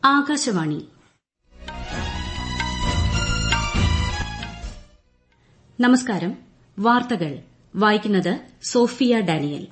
ആകാശവാണി നമസ്കാരം വാർത്തകൾ വായിക്കുന്നത് സോഫിയ ഡാനിയൽ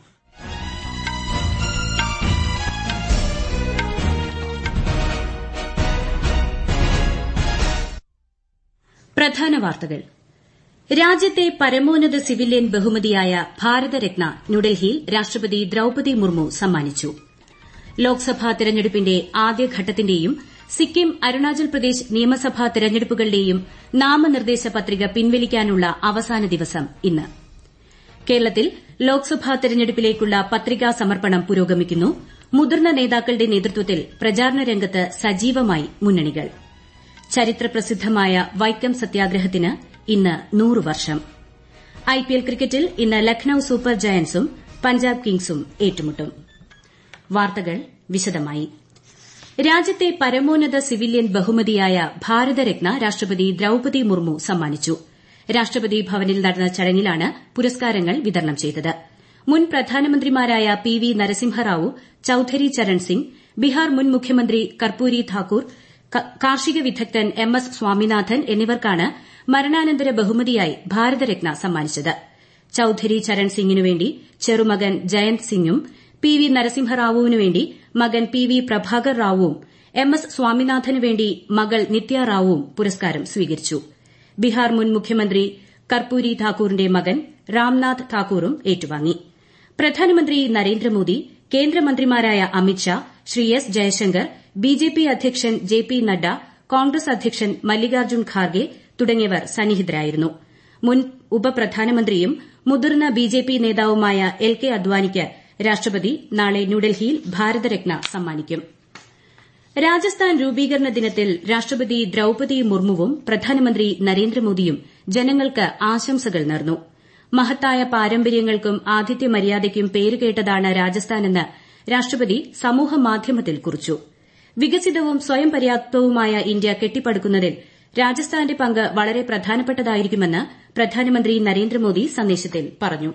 പ്രധാന വാർത്തകൾ രാജ്യത്തെ പരമോന്നത സിവിലിയൻ ബഹുമതിയായ ഭാരതരത്ന ന്യൂഡൽഹിയിൽ രാഷ്ട്രപതി ദ്രൌപതി മുർമു സമ്മാനിച്ചു ലോക്സഭാ തെരഞ്ഞെടുപ്പിന്റെ ആദ്യഘട്ടത്തിന്റെയും സിക്കിം അരുണാചൽ പ്രദേശ് നിയമസഭാ തെരഞ്ഞെടുപ്പുകളുടെയും നാമനിർദ്ദേശ പത്രിക പിൻവലിക്കാനുള്ള അവസാന ദിവസം ഇന്ന് കേരളത്തിൽ ലോക്സഭാ തെരഞ്ഞെടുപ്പിലേക്കുള്ള പത്രികാ സമർപ്പണം പുരോഗമിക്കുന്നു മുതിർന്ന നേതാക്കളുടെ നേതൃത്വത്തിൽ പ്രചാരണ രംഗത്ത് സജീവമായി മുന്നണികൾ ചരിത്രപ്രസിദ്ധമായ വൈക്കം സത്യാഗ്രഹത്തിന് ഇന്ന് നൂറ് വർഷം ഐപിഎൽ ക്രിക്കറ്റിൽ ഇന്ന് ലക്നൌ സൂപ്പർ ജയന്റ്സും പഞ്ചാബ് കിങ്സും ഏറ്റുമുട്ടും വാർത്തകൾ വിശദമായി രാജ്യത്തെ പരമോന്നത സിവിലിയൻ ബഹുമതിയായ ഭാരതരത്ന രാഷ്ട്രപതി ദ്രൌപതി മുർമു സമ്മാനിച്ചു രാഷ്ട്രപതി ഭവനിൽ നടന്ന ചടങ്ങിലാണ് പുരസ്കാരങ്ങൾ വിതരണം ചെയ്തത് മുൻ പ്രധാനമന്ത്രിമാരായ പി വി നരസിംഹറാവു ചൌധരി ചരൺ സിംഗ് ബീഹാർ മുൻ മുഖ്യമന്ത്രി കർപ്പൂരി ഠാക്കൂർ കാർഷിക വിദഗ്ധൻ എം എസ് സ്വാമിനാഥൻ എന്നിവർക്കാണ് മരണാനന്തര ബഹുമതിയായി ഭാരതരത്ന സമ്മാനിച്ചത് ചൌധരി ചരൺ സിംഗിനുവേണ്ടി ചെറുമകൻ ജയന്ത് സിംഗും പി വി നരസിംഹറാവുവിനുവേണ്ടി മകൻ പി വി പ്രഭാകർ റാവുവും എം എസ് സ്വാമിനാഥനുവേണ്ടി മകൾ നിത്യ റാവുവും പുരസ്കാരം സ്വീകരിച്ചു ബീഹാർ മുൻ മുഖ്യമന്ത്രി കർപ്പൂരി ഠാക്കൂറിന്റെ മകൻ രാംനാഥ് ഠാക്കൂറും ഏറ്റുവാങ്ങി പ്രധാനമന്ത്രി നരേന്ദ്രമോദി കേന്ദ്രമന്ത്രിമാരായ അമിത്ഷാ ശ്രീ എസ് ജയശങ്കർ ബിജെപി അധ്യക്ഷൻ ജെ പി നദ്ദ കോൺഗ്രസ് അധ്യക്ഷൻ മല്ലികാർജ്ജുൻ ഖാർഗെ തുടങ്ങിയവർ സന്നിഹിതരായിരുന്നു മുൻ ഉപപ്രധാനമന്ത്രിയും മുതിർന്ന ബിജെപി നേതാവുമായ എൽ കെ അദ്വാനിക്ക് രാഷ്ട്രപതി നാളെ ന്യൂഡൽഹിയിൽ ഭാരതരത്ന സമ്മാനിക്കും രാജസ്ഥാൻ രൂപീകരണ ദിനത്തിൽ രാഷ്ട്രപതി ദ്രൌപതി മുർമുവും പ്രധാനമന്ത്രി നരേന്ദ്രമോദിയും ജനങ്ങൾക്ക് ആശംസകൾ നേർന്നു മഹത്തായ പാരമ്പര്യങ്ങൾക്കും ആതിഥ്യ മര്യാദയ്ക്കും പേരുകേട്ടതാണ് രാജസ്ഥാനെന്ന് രാഷ്ട്രപതി സമൂഹമാധ്യമത്തിൽ കുറിച്ചു വികസിതവും സ്വയം പര്യാപ്തവുമായ ഇന്ത്യ കെട്ടിപ്പടുക്കുന്നതിൽ രാജസ്ഥാന്റെ പങ്ക് വളരെ പ്രധാനപ്പെട്ടതായിരിക്കുമെന്ന് പ്രധാനമന്ത്രി നരേന്ദ്രമോദി സന്ദേശത്തിൽ പറഞ്ഞു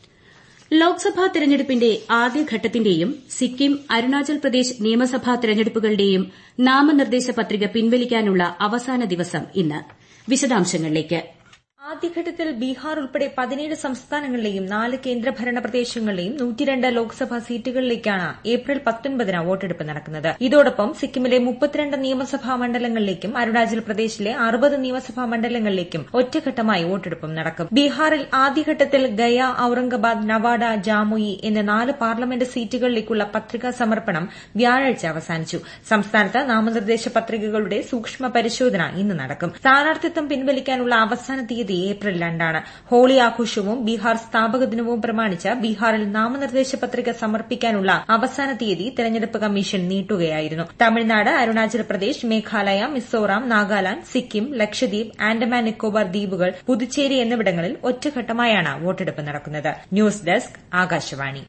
ലോക്സഭാ തെരഞ്ഞെടുപ്പിന്റെ ആദ്യഘട്ടത്തിന്റെയും സിക്കിം അരുണാചൽ പ്രദേശ് നിയമസഭാ തെരഞ്ഞെടുപ്പുകളുടെയും നാമനിർദ്ദേശ പത്രിക പിൻവലിക്കാനുള്ള അവസാന ദിവസം ഇന്ന് വിശദാംശങ്ങളിലേക്ക് ആദ്യഘട്ടത്തിൽ ബീഹാർ ഉൾപ്പെടെ പതിനേഴ് സംസ്ഥാനങ്ങളിലെയും നാല് കേന്ദ്രഭരണ പ്രദേശങ്ങളിലെയും നൂറ്റിരണ്ട് ലോക്സഭാ സീറ്റുകളിലേക്കാണ് ഏപ്രിൽ പത്തൊൻപതിന് വോട്ടെടുപ്പ് നടക്കുന്നത് ഇതോടൊപ്പം സിക്കിമിലെ മുപ്പത്തിരണ്ട് നിയമസഭാ മണ്ഡലങ്ങളിലേക്കും അരുണാചൽ പ്രദേശിലെ അറുപത് നിയമസഭാ മണ്ഡലങ്ങളിലേക്കും ഒറ്റഘട്ടമായി വോട്ടെടുപ്പും നടക്കും ബീഹാറിൽ ആദ്യഘട്ടത്തിൽ ഗയ ഔറംഗാബാദ് നവാഡ ജാമുയി എന്നീ നാല് പാർലമെന്റ് സീറ്റുകളിലേക്കുള്ള പത്രികാ സമർപ്പണം വ്യാഴാഴ്ച അവസാനിച്ചു സംസ്ഥാനത്ത് നാമനിർദ്ദേശ പത്രികകളുടെ സൂക്ഷ്മ പരിശോധന ഇന്ന് നടക്കും സ്ഥാനാർത്ഥിത്വം പിൻവലിക്കാനുള്ള അവസാന തീയതി ഏപ്രിൽ രണ്ടാണ് ഹോളി ആഘോഷവും ബീഹാർ സ്ഥാപക ദിനവും പ്രമാണിച്ച് ബീഹാറിൽ നാമനിർദ്ദേശ പത്രിക സമർപ്പിക്കാനുള്ള അവസാന തീയതി തെരഞ്ഞെടുപ്പ് കമ്മീഷൻ നീട്ടുകയായിരുന്നു തമിഴ്നാട് അരുണാചൽ പ്രദേശ് മേഘാലയ മിസോറാം നാഗാലാന്റ് സിക്കിം ലക്ഷദ്വീപ് ആൻഡമാൻ നിക്കോബാർ ദ്വീപുകൾ പുതുച്ചേരി എന്നിവിടങ്ങളിൽ ഒറ്റഘട്ടമായാണ് വോട്ടെടുപ്പ് നടക്കുന്നത് ന്യൂസ് ഡെസ്ക് ആകാശവാണി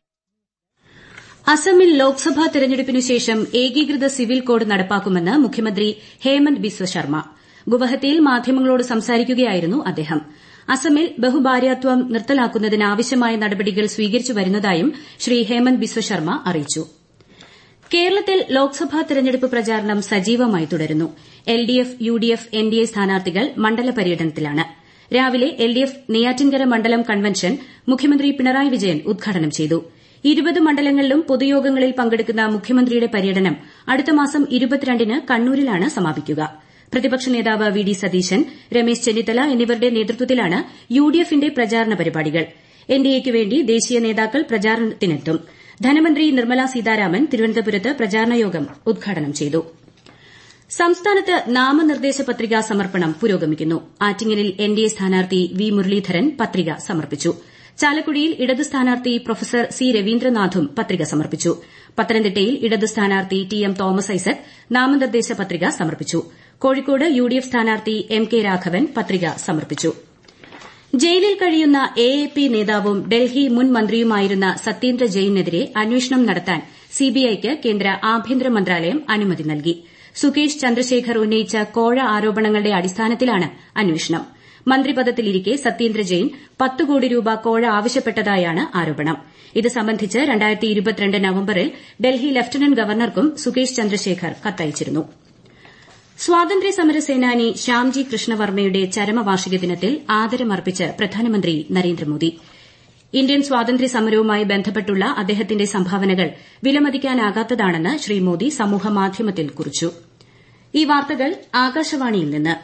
അസമിൽ ലോക്സഭാ തെരഞ്ഞെടുപ്പിനു ശേഷം ഏകീകൃത സിവിൽ കോഡ് നടപ്പാക്കുമെന്ന് മുഖ്യമന്ത്രി ഹേമന്ത് ബിസ്വ ശർമ്മ ഗുവാഹത്തിയിൽ മാധ്യമങ്ങളോട് സംസാരിക്കുകയായിരുന്നു അദ്ദേഹം അസമിൽ ബഹുഭാര്യാത്വം നിർത്തലാക്കുന്നതിന് ആവശ്യമായ നടപടികൾ സ്വീകരിച്ചു വരുന്നതായും ശ്രീ ഹേമന്ത് ബിസ്വ ശർമ്മ അറിയിച്ചു കേരളത്തിൽ ലോക്സഭാ തെരഞ്ഞെടുപ്പ് പ്രചാരണം സജീവമായി തുടരുന്നു എൽഡിഎഫ് യുഡിഎഫ് എൻഡിഎ സ്ഥാനാർത്ഥികൾ മണ്ഡല പര്യടനത്തിലാണ് രാവിലെ എൽഡിഎഫ് നെയ്യാറ്റിൻകര മണ്ഡലം കൺവെൻഷൻ മുഖ്യമന്ത്രി പിണറായി വിജയൻ ഉദ്ഘാടനം ചെയ്തു ഇരുപത് മണ്ഡലങ്ങളിലും പൊതുയോഗങ്ങളിൽ പങ്കെടുക്കുന്ന മുഖ്യമന്ത്രിയുടെ പര്യടനം അടുത്ത മാസം ഇരുപത്തിരണ്ടിന് കണ്ണൂരിലാണ് സമാപിക്കുക പ്രതിപക്ഷ നേതാവ് വി ഡി സതീശൻ രമേശ് ചെന്നിത്തല എന്നിവരുടെ നേതൃത്വത്തിലാണ് യുഡിഎഫിന്റെ പ്രചാരണ പരിപാടികൾ എൻഡിഎയ്ക്ക് വേണ്ടി ദേശീയ നേതാക്കൾ പ്രചാരണത്തിനെത്തും ധനമന്ത്രി നിർമ്മല സീതാരാമൻ തിരുവനന്തപുരത്ത് പ്രചാരണ യോഗം ഉദ്ഘാടനം ചെയ്തു സംസ്ഥാനത്ത് നാമനിർദ്ദേശ പത്രികാ സമർപ്പണം പുരോഗമിക്കുന്നു ആറ്റിങ്ങലിൽ എൻഡിഎ സ്ഥാനാർത്ഥി വി മുരളീധരൻ പത്രിക സമർപ്പിച്ചു ചാലക്കുടിയിൽ ഇടത് സ്ഥാനാർത്ഥി പ്രൊഫസർ സി രവീന്ദ്രനാഥും പത്രിക സമർപ്പിച്ചു പത്തനംതിട്ടയിൽ ഇടത് സ്ഥാനാർത്ഥി ടി എം തോമസ് ഐസക് നാമനിർദ്ദേശ പത്രിക സമർപ്പിച്ചു കോഴിക്കോട് യുഡിഎഫ് സ്ഥാനാർത്ഥി എം കെ രാഘവൻ പത്രിക സമർപ്പിച്ചു ജയിലിൽ കഴിയുന്ന എ എ പി നേതാവും ഡൽഹി മുൻ മന്ത്രിയുമായിരുന്ന സത്യേന്ദ്ര ജെയിനെതിരെ അന്വേഷണം നടത്താൻ സിബിഐക്ക് കേന്ദ്ര ആഭ്യന്തര മന്ത്രാലയം അനുമതി നൽകി സുകേഷ് ചന്ദ്രശേഖർ ഉന്നയിച്ച കോഴ ആരോപണങ്ങളുടെ അടിസ്ഥാനത്തിലാണ് അന്വേഷണം മന്ത്രിപദത്തിലിരിക്കെ സത്യേന്ദ്ര ജെയിൻ പത്ത് കോടി രൂപ കോഴ ആവശ്യപ്പെട്ടതായാണ് ആരോപണം ഇത് സംബന്ധിച്ച് നവംബറിൽ ഡൽഹി ലഫ്റ്റനന്റ് ഗവർണർക്കും സുകേഷ് ചന്ദ്രശേഖർ കത്തയച്ചിരുന്നു സ്വാതന്ത്ര്യ സമര സേനാനി ശ്യാംജി കൃഷ്ണവർമ്മയുടെ ചരമവാർഷിക ദിനത്തിൽ ആദരമർപ്പിച്ച് പ്രധാനമന്ത്രി നരേന്ദ്രമോദി ഇന്ത്യൻ സ്വാതന്ത്ര്യ സമരവുമായി ബന്ധപ്പെട്ടുള്ള അദ്ദേഹത്തിന്റെ സംഭാവനകൾ വിലമതിക്കാനാകാത്തതാണെന്ന് ശ്രീ മോദി സമൂഹമാധ്യമത്തിൽ കുറിച്ചു ഈ വാർത്തകൾ ആകാശവാണിയിൽ നിന്ന്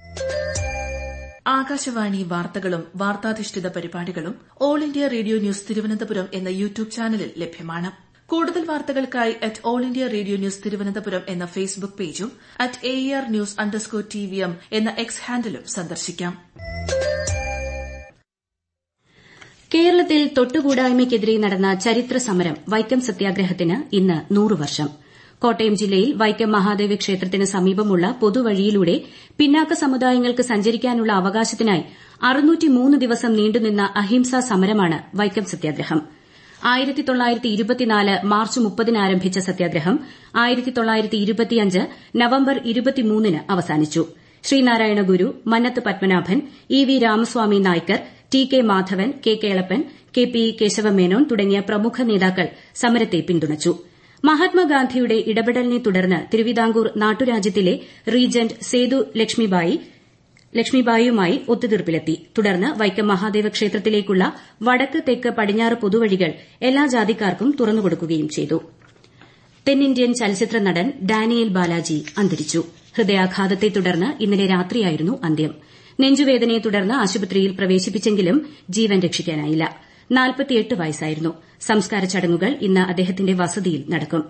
ആകാശവാണി വാർത്തകളും വാർത്താധിഷ്ഠിത പരിപാടികളും all India radio news Thiruvananthapuram എന്ന യൂട്യൂബ് ചാനലിൽ ലഭ്യമാണ് കൂടുതൽ വാർത്തകൾക്കായി at all India radio news Thiruvananthapuram എന്ന ഫേസ്ബുക്ക് പേജും at A R news underscore T V M എന്ന എക്സ് ഹാൻഡിലും സന്ദർശിക്കാം കേരളത്തിൽ തൊട്ടുകൂടായ്മയ്ക്കെതിരെ നടന്ന ചരിത്ര സമരം വൈക്കം സത്യാഗ്രഹത്തിന് ഇന്ന് നൂറ് വർഷം കോട്ടയം ജില്ലയിൽ വൈക്കം മഹാദേവ ക്ഷേത്രത്തിന് സമീപമുള്ള പൊതുവഴിയിലൂടെ പിന്നാക്ക സമുദായങ്ങൾക്ക് സഞ്ചരിക്കാനുള്ള അവകാശത്തിനായി ദിവസം നീണ്ടുനിന്ന അഹിംസാ സമരമാണ് വൈക്കം സത്യാഗ്രഹം മാർച്ച് മുപ്പതിന് ആരംഭിച്ച സത്യാഗ്രഹം നവംബർ ന് അവസാനിച്ചു Sree Narayana Guru Mannath Padmanabhan E V Ramaswamy Naicker T K Madhavan K Kelappan K P Kesava Menon തുടങ്ങിയ പ്രമുഖ നേതാക്കൾ സമരത്തെ പിന്തുണച്ചു മഹാത്മാഗാന്ധിയുടെ ഇടപെടലിനെ തുടർന്ന് തിരുവിതാംകൂർ നാട്ടുരാജ്യത്തിലെ റീജന്റ് സേതു ലക്ഷ്മിബായിയുമായി ഒത്തുതീർപ്പിലെത്തി തുടർന്ന് വൈക്കം മഹാദേവ ക്ഷേത്രത്തിലേക്കുള്ള വടക്ക് തെക്ക് പടിഞ്ഞാറ് പൊതുവഴികൾ എല്ലാ ജാതിക്കാർക്കും തുറന്നുകൊടുക്കുകയും ചെയ്തു തെന്നിന്ത്യൻ ചലച്ചിത്ര നടൻ ഡാനിയേൽ ബാലാജി അന്തരിച്ചു ഹൃദയാഘാതത്തെ തുടർന്ന് ഇന്നലെ രാത്രിയായിരുന്നു അന്ത്യം നെഞ്ചുവേദനയെ തുടർന്ന് ആശുപത്രിയിൽ പ്രവേശിപ്പിച്ചെങ്കിലും ജീവൻ രക്ഷിക്കാനായില്ല വയസ്സായിരുന്നു സംസ്കാര ചടങ്ങുകൾ ഇന്ന് അദ്ദേഹത്തിന്റെ വസതിയിൽ നടക്കും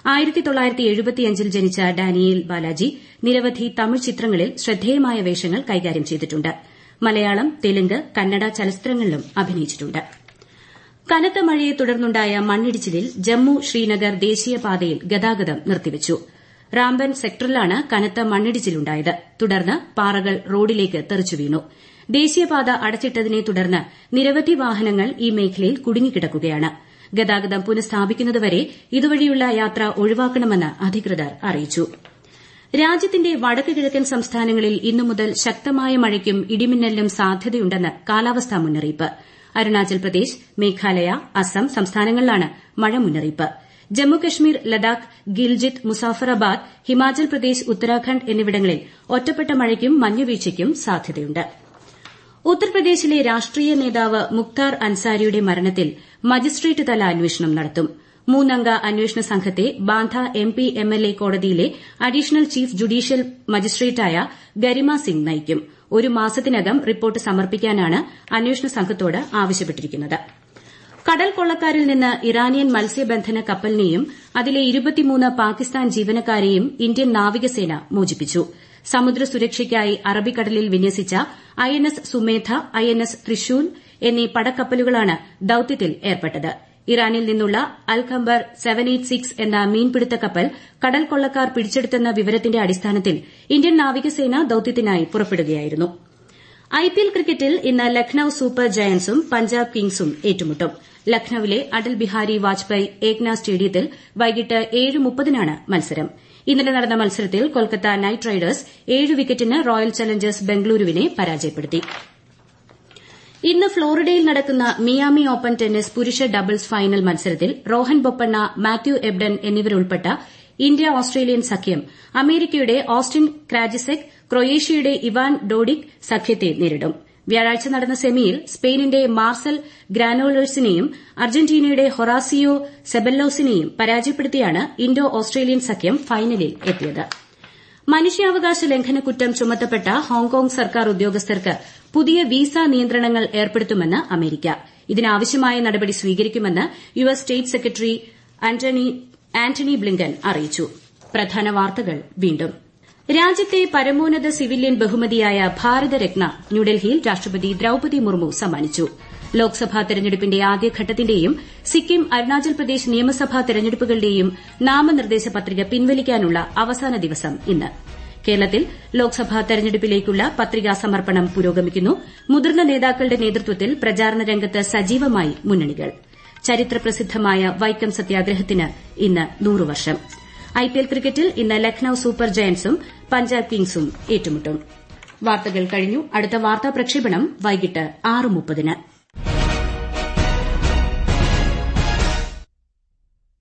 ൽ ജനിച്ച ഡാനിയേൽ ബാലാജി നിരവധി തമിഴ് ചിത്രങ്ങളിൽ ശ്രദ്ധേയമായ വേഷങ്ങൾ കൈകാര്യം ചെയ്തിട്ടുണ്ട് മലയാളം തെലുങ്ക് കന്നഡ ചലച്ചിത്രങ്ങളിലും അഭിനയിച്ചിട്ടുണ്ട് കനത്ത മഴയെ തുടർന്നുണ്ടായ മണ്ണിടിച്ചിലിൽ ജമ്മു ശ്രീനഗർ ദേശീയപാതയിൽ ഗതാഗതം നിർത്തിവച്ചു റാംബൻ സെക്ടറിലാണ് കനത്ത മണ്ണിടിച്ചിലുണ്ടായത് തുടർന്ന് പാറകൾ റോഡിലേക്ക് തെറിച്ചു വീണു ദേശീയപാത അടച്ചിട്ടതിനെ തുടർന്ന് നിരവധി വാഹനങ്ങൾ ഈ മേഖലയിൽ കുടുങ്ങിക്കിടക്കുകയാണ് ഗതാഗതം പുനഃസ്ഥാപിക്കുന്നതുവരെ ഇതുവഴിയുള്ള യാത്ര ഒഴിവാക്കണമെന്ന് അധികൃതർ അറിയിച്ചു രാജ്യത്തിന്റെ വടക്ക് കിഴക്കൻ സംസ്ഥാനങ്ങളിൽ ഇന്നു മുതൽ ശക്തമായ മഴയ്ക്കും ഇടിമിന്നലിനും സാധ്യതയുണ്ടെന്ന് കാലാവസ്ഥാ മുന്നറിയിപ്പ് അരുണാചൽ പ്രദേശ് മേഘാലയ അസം സംസ്ഥാനങ്ങളിലാണ് മഴ മുന്നറിയിപ്പ് ജമ്മുകശ്മീർ ലഡാക്ക് ഗിൽജിത്ത് മുസാഫറാബാദ് ഹിമാചൽ പ്രദേശ് ഉത്തരാഖണ്ഡ് എന്നിവിടങ്ങളിൽ ഒറ്റപ്പെട്ട മഴയ്ക്കും മഞ്ഞുവീഴ്ചയ്ക്കും സാധ്യതയുണ്ട് ഉത്തർപ്രദേശിലെ രാഷ്ട്രീയ നേതാവ് മുക്താർ അൻസാരിയുടെ മരണത്തിൽ മജിസ്ട്രേറ്റ് തല അന്വേഷണം നടത്തും മൂന്നംഗ അന്വേഷണ സംഘത്തെ ബാന്ധ M P M L A കോടതിയിലെ അഡീഷണൽ ചീഫ് ജുഡീഷ്യൽ മജിസ്ട്രേറ്റായ ഗരിമ സിംഗ് നയിക്കും ഒരു മാസത്തിനകം റിപ്പോർട്ട് സമർപ്പിക്കാനാണ് അന്വേഷണ സംഘത്തോട് ആവശ്യപ്പെട്ടിരിക്കുന്നത് കടൽ കൊള്ളക്കാരിൽ നിന്ന് ഇറാനിയൻ മത്സ്യബന്ധന കപ്പലിനെയും അതിലെ പാകിസ്ഥാൻ ജീവനക്കാരെയും ഇന്ത്യൻ നാവികസേന മോചിപ്പിച്ചു സമുദ്ര സുരക്ഷയ്ക്കായി അറബിക്കടലിൽ വിന്യസിച്ച I N S Sumedha I N S Trishul എന്നീ പടക്കപ്പലുകളാണ് ദൌത്യത്തിൽ ഏർപ്പെട്ടത് ഇറാനിൽ നിന്നുള്ള അൽഖംബർ എന്ന മീൻപിടുത്ത കപ്പൽ കടൽ കൊള്ളക്കാർ പിടിച്ചെടുത്തെന്ന വിവരത്തിന്റെ അടിസ്ഥാനത്തിൽ ഇന്ത്യൻ നാവികസേന ദൌത്യത്തിനായി പുറപ്പെടുകയായിരുന്നു ഐപിഎൽ ക്രിക്കറ്റിൽ ഇന്ന് ലക്നൌ സൂപ്പർ ജയന്റ്സും പഞ്ചാബ് കിങ്സും ഏറ്റുമുട്ടും ലക്നൌവിലെ അടൽ ബിഹാരി വാജ്പേയി ഏക്ന സ്റ്റേഡിയത്തിൽ വൈകിട്ട് ഏഴ് മുപ്പതിനാണ് മത്സരം ഇന്നലെ നടന്ന മത്സരത്തിൽ കൊൽക്കത്ത നൈറ്റ് റൈഡേഴ്സ് ഏഴ് വിക്കറ്റിന് റോയൽ ചലഞ്ചേഴ്സ് ബംഗളൂരുവിനെ പരാജയപ്പെടുത്തി ഇന്ന് ഫ്ളോറിഡയിൽ നടക്കുന്ന മിയാമി ഓപ്പൺ ടെന്നീസ് പുരുഷ ഡബിൾസ് ഫൈനൽ മത്സരത്തിൽ റോഹൻ ബൊപ്പണ്ണ മാത്യു എബ്ഡൻ എന്നിവരുൾപ്പെട്ട ഇന്ത്യ ഓസ്ട്രേലിയൻ സഖ്യം അമേരിക്കയുടെ ഓസ്റ്റിൻ ക്രാജിസെക് ക്രൊയേഷ്യയുടെ ഇവാൻ ഡോഡിക് സഖ്യത്തെ നേരിടും വ്യാഴാഴ്ച നടന്ന സെമിയിൽ സ്പെയിനിന്റെ മാർസൽ ഗ്രാനോളേഴ്സിനെയും അർജന്റീനയുടെ ഹൊറാസിയോ സെബല്ലോസിനെയും പരാജയപ്പെടുത്തിയാണ് ഇന്തോ ഓസ്ട്രേലിയൻ സഖ്യം ഫൈനലിൽ എത്തിയത് മനുഷ്യാവകാശ ലംഘന കുറ്റം ചുമത്തപ്പെട്ട ഹോങ്കോങ് സർക്കാർ ഉദ്യോഗസ്ഥർക്ക് പുതിയ വിസ നിയന്ത്രണങ്ങൾ ഏർപ്പെടുത്തുമെന്ന് അമേരിക്ക ഇതിനാവശ്യമായ നടപടി സ്വീകരിക്കുമെന്ന് U S state secretary Antony Blinken അറിയിച്ചു പ്രധാന വാർത്തകൾ വീണ്ടും രാജ്യത്തെ പരമോന്നത സിവിലിയൻ ബഹുമതിയായ ഭാരതരത്ന ന്യൂഡൽഹിയിൽ രാഷ്ട്രപതി ദ്രൌപതി മുർമു സമ്മാനിച്ചു ലോക്സഭാ തെരഞ്ഞെടുപ്പിന്റെ ആദ്യഘട്ടത്തിന്റെയും സിക്കിം അരുണാചൽ പ്രദേശ് നിയമസഭാ തെരഞ്ഞെടുപ്പുകളുടെയും നാമനിർദ്ദേശ പത്രിക പിൻവലിക്കാനുള്ള അവസാന ദിവസം ഇന്ന് കേരളത്തിൽ ലോക്സഭാ തെരഞ്ഞെടുപ്പിലേക്കുള്ള പത്രികാ സമർപ്പണം പുരോഗമിക്കുന്നു മുതിർന്ന നേതാക്കളുടെ നേതൃത്വത്തിൽ പ്രചാരണ രംഗത്ത് സജീവമായി മുന്നണികൾ ചരിത്രപ്രസിദ്ധമായ വൈക്കം സത്യാഗ്രഹത്തിന് ഇന്ന് നൂറ് വർഷം ഐപിഎൽ ക്രിക്കറ്റിൽ ഇന്ന് ലക്നൌ സൂപ്പർ ജയന്റ്സും പഞ്ചാബ് കിങ്സും ഏറ്റുമുട്ടും വാർത്തകൾ കഴിഞ്ഞു അടുത്ത വാർത്താ പ്രക്ഷേപണം വൈകിട്ട് ആറ് മുപ്പതിന്